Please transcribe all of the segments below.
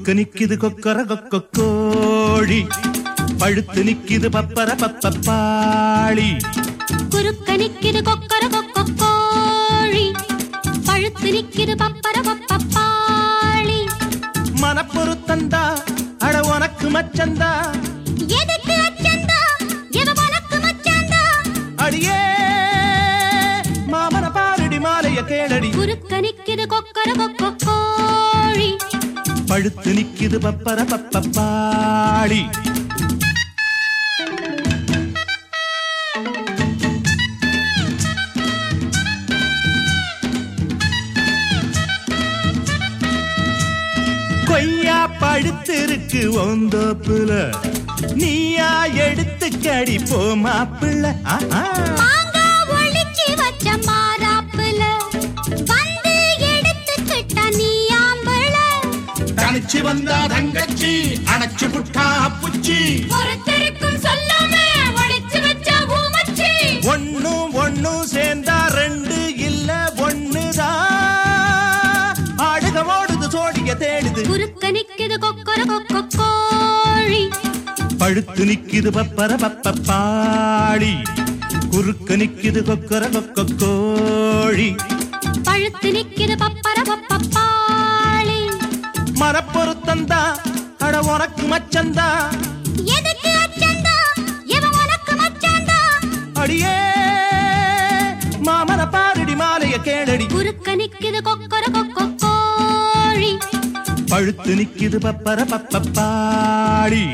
குறுக்க நிக்குது கொக்கர கொக்க கோழி பழுத்து நிக்குது பப்பர பப்பப்பாளி குறுக்க நிக்குது கொக்கர கொக்க கோழி பழுத்து நிக்குது பப்பர பப்பப்பாளி மனப்பொருத்தந்தா அட உனக்கு மச்சந்தா எதுக்கு அச்சந்தா எவ உனக்கு மச்சாந்தா அடியே மாமன பாரடி மாலைய கேளடி குறுக்க நிக்குது கொக்கர கொக்க கோழி பழுத்து நிக்குது பப்பர பப்பப்பாளி கொய்யா பழுத்து இருக்கு ஒந்தோப்புல நீயா எடுத்து கடி போ மாப்பிள்ள ஆஹா. மாங்கா ஒளிச்சு வச்ச மாறாப்புல வந்து எடுத்துக்கிட்ட நீ ஆம்பள தனிச்சு வந்தா தங்கச்சி அணைச்சு புட்டா அப்புச்சி ஒருத்தருக்கும் சொல்லாம ஒளிச்சு வச்ச ஊமச்சி ஒண்ணும் ஒண்ணும் சேர்ந்தா ரெண்டு இல்ல ஒண்ணுதான் ஆடுக ஓடுது சோடிய தேடுது குறுக்க நிக்குது கொக்கர கொக்க கோழி பழுத்து நிக்குது பப்பர பப்பப்பாளி குறுக்க நிக்குது கொக்கர கொக்க கோழி பழுத்து நிக்குது பப்பர பப்பப்பாளி மரப்பொருத்தந்தா அட உனக்கு மச்சந்தா எதுக்கு அச்சந்தா இவ உனக்கு மச்சாந்தா அடியே மாமன பாரடி மாலைய கேளடி குறுக்க நிக்குது கொக்கர கொக்க கோழி பழுத்து நிக்குது பப்பர பப்பப்பாளி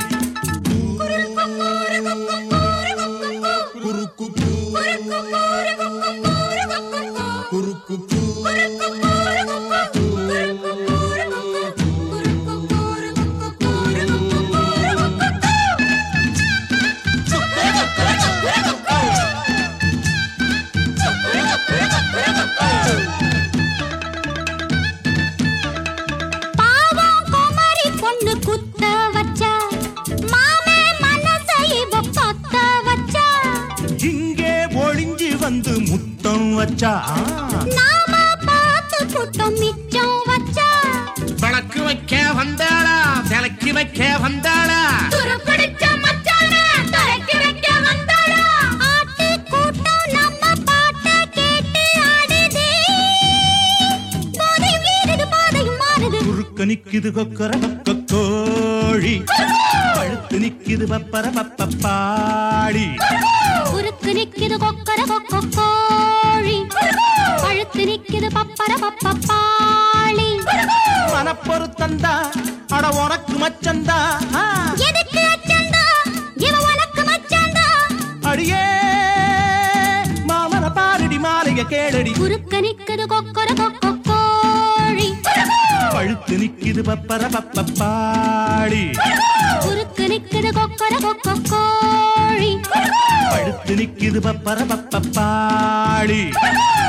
குறுக்கு குறுக்கு பாவம் குமரி பொண்ணு குத்த வச்சா மாமே மனசை இவ பத்த வச்சா இங்கே ஒளிஞ்சு வந்து முத்தம் வச்சா ஆ. நாம பார்த்து கூட்டம் மிச்சம் வச்சா விளக்கு வைக்க வந்தாளா விளக்கி வைக்க வந்தாளா துருப்பிடிச்ச மச்சான தரக்கி வைக்க வந்தாளா ஆட்டு கூட்டம் நம்ம பாட்ட கேட்டு ஆடுதே போதை வீடுது பாதையும் மாறுது குறுக்க நிக்குது கொக்கர கொக்க கோழி பழுத்து நிக்குது பப்பர பப்பப்பாளி குறுக்கு நிக்குது கொக்கர கொக்க கோழி பழுத்து நிக்குது பப்பர பப்பப்பாளி மனப்பொருத்தந்தா அட உனக்கு மச்சந்தா ஆ. எதுக்கு அச்சந்தா இவ உனக்கு மச்சாந்தா அடியே மாமன பாரடி மாலைய கேளடி குறுக்க நிக்குது கொக்கர கொக்க கோழி பழுத்து நிக்குது பப்பர பப்பப்பாளி குறுக்கு நிக்குது கொக்கர கொக்க கோழி பழுத்து நிக்குது பப்பர பப்பப்பாளி